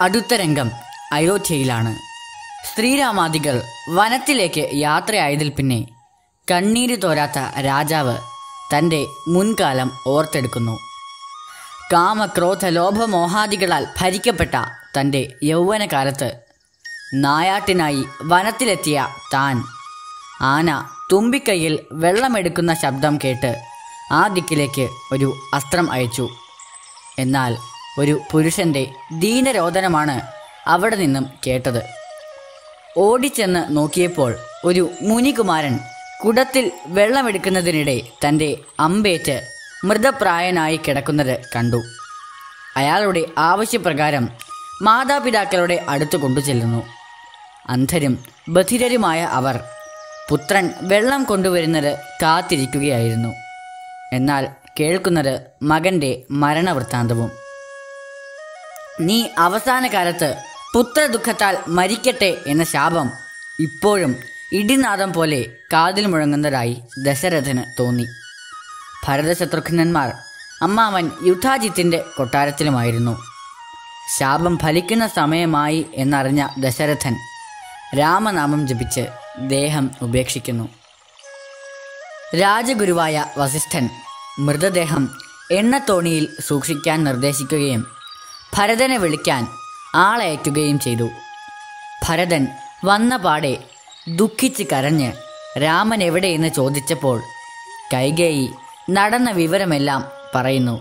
അടുത്ത രംഗം അയോധ്യയിലാണ് ശ്രീരാമാദികൾ വനത്തിലേക്ക് യാത്രയായതിൽ പിന്നെ കണ്ണീര് തോരാത്ത രാജാവ് തൻ്റെ മുൻകാലം ഓർത്തെടുക്കുന്നു കാമക്രോധ ലോഭമോഹാദികളാൽ ഭരിക്കപ്പെട്ട തൻ്റെ യൗവനകാലത്ത് നായാട്ടിനായി വനത്തിലെത്തിയ താൻ ആന തുമ്പിക്കൈയിൽ വെള്ളമെടുക്കുന്ന ശബ്ദം കേട്ട് ആ ദിക്കിലേക്ക് ഒരു അസ്ത്രം അയച്ചു എന്നാൽ ഒരു പുരുഷന്റെ ദീനരോദനമാണ് അവിടെ നിന്നും കേട്ടത് ഓടിച്ചെന്ന് നോക്കിയപ്പോൾ ഒരു മുനികുമാരൻ കുടത്തിൽ വെള്ളമെടുക്കുന്നതിനിടെ തൻ്റെ അമ്പേറ്റ് മൃതപ്രായനായി കിടക്കുന്നത് കണ്ടു അയാളുടെ ആവശ്യപ്രകാരം മാതാപിതാക്കളുടെ അടുത്ത് കൊണ്ടുചെല്ലുന്നു അന്ധരും ബധിരരുമായ അവർ പുത്രൻ വെള്ളം കൊണ്ടുവരുന്നത് കാത്തിരിക്കുകയായിരുന്നു എന്നാൽ കേൾക്കുന്നത് മകന്റെ മരണവൃത്താന്തവും നീ അവസാന കാലത്ത് പുത്രദുഃഖത്താൽ മരിക്കട്ടെ എന്ന ശാപം ഇപ്പോഴും ഇടിനാദം പോലെ കാതിൽ മുഴങ്ങുന്നതായി ദശരഥന് തോന്നി ഭരതശത്രുഘ്നന്മാർ അമ്മാവൻ യുദ്ധാജിത്തിന്റെ കൊട്ടാരത്തിലുമായിരുന്നു ശാപം ഫലിക്കുന്ന സമയമായി എന്നറിഞ്ഞ ദശരഥൻ രാമനാമം ജപിച്ച് ദേഹം ഉപേക്ഷിക്കുന്നു രാജഗുരുവായ വസിഷ്ഠൻ മൃതദേഹം എണ്ണത്തോണിയിൽ സൂക്ഷിക്കാൻ നിർദ്ദേശിക്കുകയും ഭരതനെ വിളിക്കാൻ ആളയക്കുകയും ചെയ്തു ഭരതൻ വന്ന പാടെ ദുഃഖിച്ച് കരഞ്ഞ് രാമൻ എവിടെയെന്ന് ചോദിച്ചപ്പോൾ കൈകേയി നടന്ന വിവരമെല്ലാം പറയുന്നു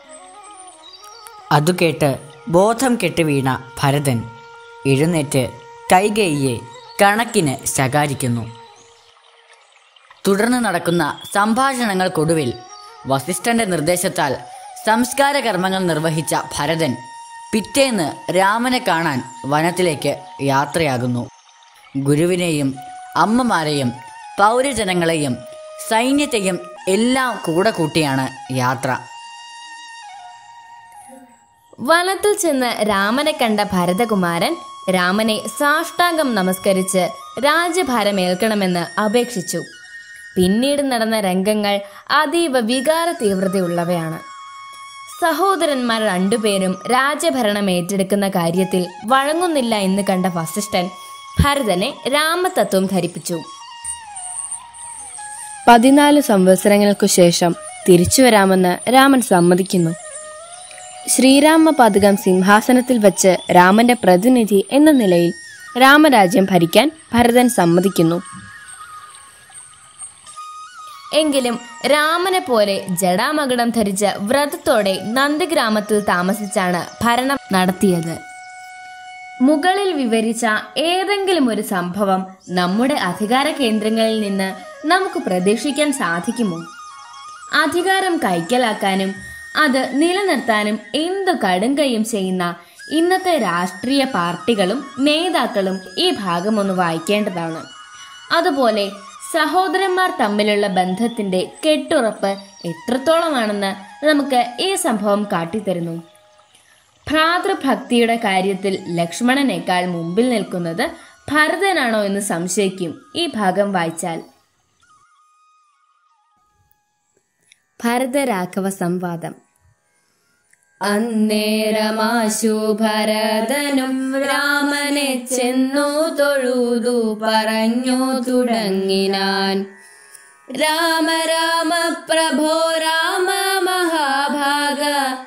അതു കേട്ട് ബോധം കെട്ട് വീണ ഭരതൻ എഴുന്നേറ്റ് കൈകേയിയെ കണക്കിന് ശകാരിക്കുന്നു തുടർന്ന് നടക്കുന്ന സംഭാഷണങ്ങൾക്കൊടുവിൽ വസിഷ്ഠന്റെ നിർദ്ദേശത്താൽ സംസ്കാര കർമ്മങ്ങൾ നിർവഹിച്ച ഭരതൻ പിറ്റേന്ന് രാമനെ കാണാൻ വനത്തിലേക്ക് യാത്രയാകുന്നു ഗുരുവിനെയും അമ്മമാരെയും പൗരജനങ്ങളെയും സൈന്യത്തെയും എല്ലാം കൂടെ കൂട്ടിയാണ് യാത്ര വനത്തിൽ ചെന്ന് രാമനെ കണ്ട ഭരതകുമാരൻ രാമനെ സാഷ്ടാംഗം നമസ്കരിച്ച് രാജ്യഭാരമേൽക്കണമെന്ന് അപേക്ഷിച്ചു പിന്നീട് നടന്ന രംഗങ്ങൾ അതീവ വികാര തീവ്രതയുള്ളവയാണ് സഹോദരന്മാർ രണ്ടുപേരും രാജ്യഭരണം ഏറ്റെടുക്കുന്ന കാര്യത്തിൽ വഴങ്ങുന്നില്ല എന്ന് കണ്ട വസിഷ്ഠൻ ഭരതനെ രാമതത്വം ധരിപ്പിച്ചു പതിനാല് സംവത്സരങ്ങൾക്കു ശേഷം തിരിച്ചു വരാമെന്ന് രാമൻ സമ്മതിക്കുന്നു ശ്രീരാമ പതകം സിംഹാസനത്തിൽ വച്ച് രാമന്റെ പ്രതിനിധി എന്ന നിലയിൽ രാമരാജ്യം ഭരിക്കാൻ ഭരതൻ സമ്മതിക്കുന്നു എങ്കിലും രാമനെ പോലെ ജടാമകുടം ധരിച്ച വ്രതത്തോടെ നന്ദിഗ്രാമത്തിൽ താമസിച്ചാണ് ഭരണം നടത്തിയത് മുകളിൽ വിവരിച്ച ഏതെങ്കിലും ഒരു സംഭവം നമ്മുടെ അധികാര കേന്ദ്രങ്ങളിൽ നിന്ന് നമുക്ക് പ്രതീക്ഷിക്കാൻ സാധിക്കുമോ അധികാരം കൈക്കലാക്കാനും അത് നിലനിർത്താനും എന്തു കടുങ്കയും ചെയ്യുന്ന ഇന്നത്തെ രാഷ്ട്രീയ പാർട്ടികളും നേതാക്കളും ഈ ഭാഗം ഒന്ന് വായിക്കേണ്ടതാണ് അതുപോലെ സഹോദരന്മാർ തമ്മിലുള്ള ബന്ധത്തിന്റെ കെട്ടുറപ്പ് എത്രത്തോളമാണെന്ന് നമുക്ക് ഈ സംഭവം കാട്ടിത്തരുന്നു ഭ്രാതൃഭക്തിയുടെ കാര്യത്തിൽ ലക്ഷ്മണനേക്കാൾ മുമ്പിൽ നിൽക്കുന്നത് ഭരതനാണോ എന്ന് സംശയിക്കും ഈ ഭാഗം വായിച്ചാൽ ഭരതരാഘവ സംവാദം അന്നേരമാശു ഭരതനും രാമനെ ചെന്നു തൊഴുതു പറഞ്ഞു തുടങ്ങിനാൻ രാമ രാമ പ്രഭോ രാമ മഹാഭാഗ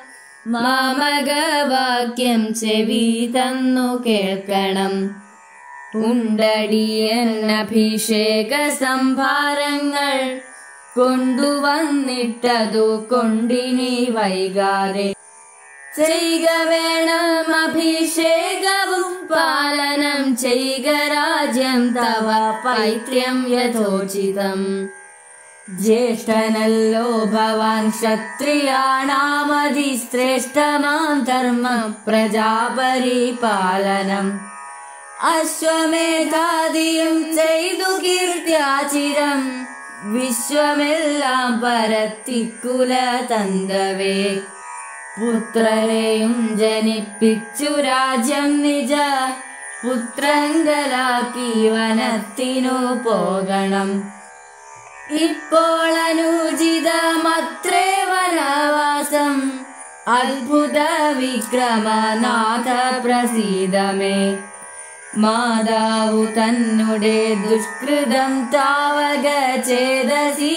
മാമകവാക്യം ചെവി തന്നു കേൾക്കണം ഉണ്ടടിയൻ അഭിഷേക സംഭാരങ്ങൾ കൊണ്ടുവന്നിട്ടതു കൊണ്ടിനി വൈകാതെ ചെയ്യുക വേണം അഭിഷേകവും പാലനം ചെയ്യുക രാജ്യം തവ പൈത്ര്യം യഥോചിതം ജ്യേഷ്ഠനല്ലോ ഭവാൻ ക്ഷത്രിയാണാമതി ശ്രേഷ്ഠമാം ധർമ്മ പ്രജാപരിപാലനം അശ്വമേധാദിയും ചെയ്തു കീർത്തിയാചിരം വിശ്വമെല്ലാം പരത്തിക്കുല തന്തവേ പുത്രരെയും ജനിപ്പിച്ചു രാജ്യം നിജ പുത്രങ്കലാക്കി വനത്തിനു പോകണം ഇപ്പോൾ അനുചിതമത്രേ വനവാസം അത്ഭുത വിക്രമനാഥ പ്രസീതമേ മാതാവു തന്നുടെ ദുഷ്കൃതം താവക ചേതസി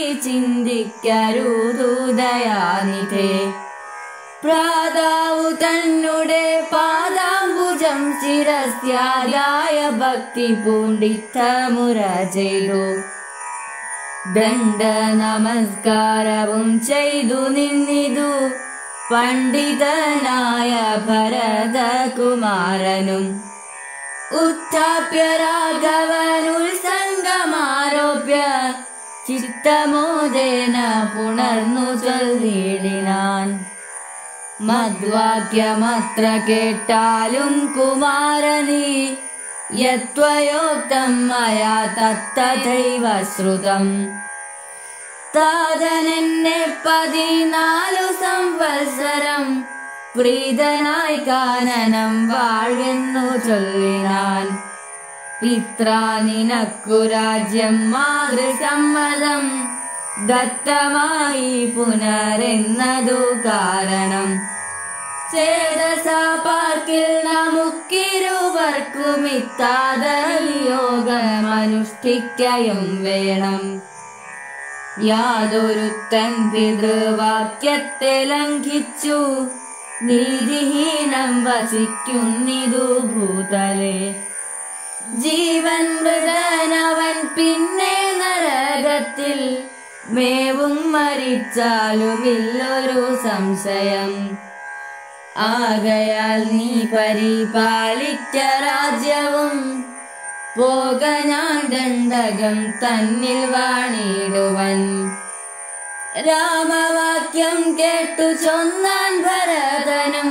ചിന്തിക്കരുതുദയാനിധേ പ്രാതാവു തന്നുടെ പാദാംബുജം ശിരസ്യായ ഭക്തി പൂണ്ടിത്തമുര ചെയ്തു ദണ്ഡ നമസ്കാരവും ചെയ്തു നിന്നിതു പണ്ഡിതനായ ഭരതകുമാരനും ഉത്ഥാപ്യ രാഘവനുത്സംഗമാരോപ്യ ചിത്തമോദേന പുണർന്നു ചൊല്ലിടിനാൻ മദ്വാക്യമത്ര കേട്ടാലും കുമാരനീ യത്വയോക്തം മയാ തത്തഥൈവ ശ്രുതം താതനെന്നെ പതിനാലു സംവത്സരം പ്രീതനായി കാനനം വാഴെന്നു ചൊല്ലിനാൻ പിത്രാ നിനക്കു രാജ്യം മാതൃസമ്മതം ദത്തമായി പുനരെന്നതു കാരണം ചേതസ പാർക്കിൽ നമുക്കിരുവർക്കുമിത്താതലിയോഗമനുഷ്ഠിക്കയും വേണം യാതൊരുത്തൻ പിതൃവാക്യത്തെ ലംഘിച്ചു നീതിഹീനം വസിക്കുന്നിതു ഭൂതലേ ജീവൻ മൃതനവൻ പിന്നെ നരകത്തിൽ മേവും മരിച്ചാലുമില്ലൊരു സംശയം ആകയാൽ നീ പരിപാലിച്ച രാജ്യവും പോക ഞാൻ ദണ്ഡകം തന്നിൽ വാണിടുവൻ രാമവാക്യം കേട്ടു ചൊന്നാൻ ഭരതനും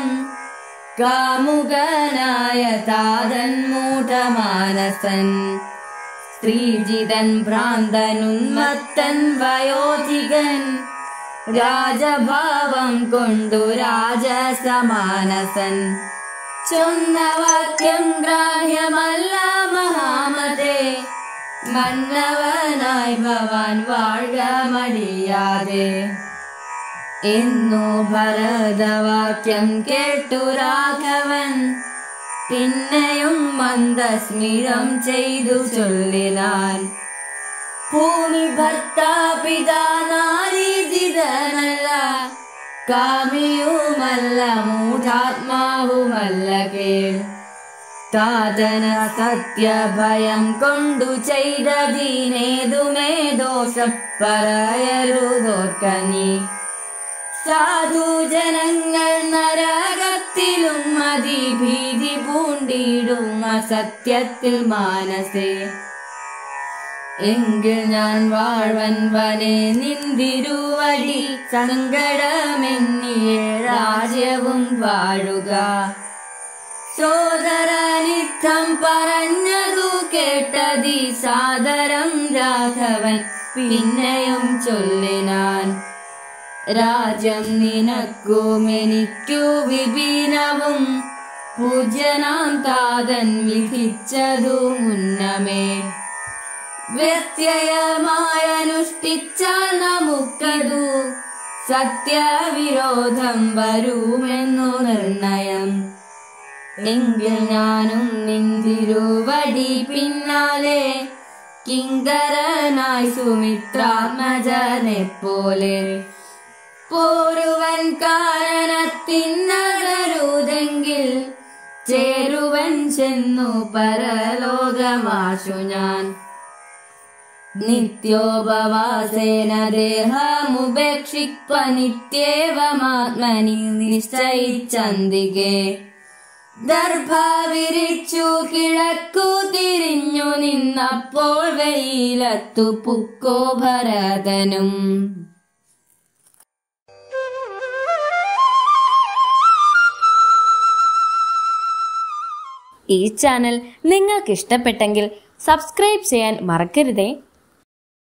കാമുകനായ താതൻ മൂഢമാനസൻ സ്ത്രീജിതൻ ഭ്രാന്തനുന്മത്തൻ വയോധികൻ രാജഭാവം കൊണ്ടു രാജസമാനസൻ ചൊന്ന വാക്യം ഗ്രാഹ്യമല്ല മഹാമതേ മന്നവനായി ഭവാൻ വാഴ മടിയാതെ എന്നു ഭരതവാക്യം കേട്ടു രാഘവൻ പിന്നെയും മന്ദസ്മിതം ചെയ്തു ചൊല്ലിനാൻ ഭൂമി ഭർത്താപിതാ നാരീജിതനല്ല കാമിയുമല്ല മൂഢാത്മാവുമല്ല കേൾ താതന സത്യഭയം കൊണ്ടു ചെയ്തതിനേതുമേ ദോഷം പറയരുതോർക്കനീ സാധുജനങ്ങൾ നരകത്തിലും അതിഭീതി പൂണ്ടിടും അസത്യത്തിൽ മാനസേ എങ്കിൽ ഞാൻ വാഴ്വൻ വനെ നിന്തിരുവടി സങ്കടമെന്നിയ രാജ്യവും വാഴുക സോദരനിത്തം പറഞ്ഞതു കേട്ടതി സാദരം രാഘവൻ പിന്നെയും ചൊല്ലിനാൻ രാജ്യം നിനക്കും എനിക്കു വിപീനവും പൂജ്യനാം താതൻ വിധിച്ചതു മുന്നമേ വ്യത്യയമായ അനുഷ്ഠിച്ചാൽ നമുക്കതു സത്യവിരോധം വരുമെന്നു നിർണയം എങ്കിൽ ഞാനും നിന്തിരുവടി പിന്നാലെ കിങ്കരനായി സുമിത്രാത്മജനെ പോലെ പോരുവൻ കാരണത്തിനകരുതെങ്കിൽ ചേരുവൻ ചെന്നു പരലോകമാശു ഞാൻ നിത്യോപവാസേന ദേഹമുപേക്ഷിപ്പ നിത്യേവമാത്മനി നിശ്ചയിച്ചന്തികെ ദർഭ വിരിച്ചു കിഴക്കു തിരിഞ്ഞു നിന്നപ്പോൾ വെയിലത്തു പുക്കോ ഭരതനും ഈ ചാനൽ നിങ്ങൾക്ക് ഇഷ്ടപ്പെട്ടെങ്കിൽ സബ്സ്ക്രൈബ് ചെയ്യാൻ മറക്കരുതേ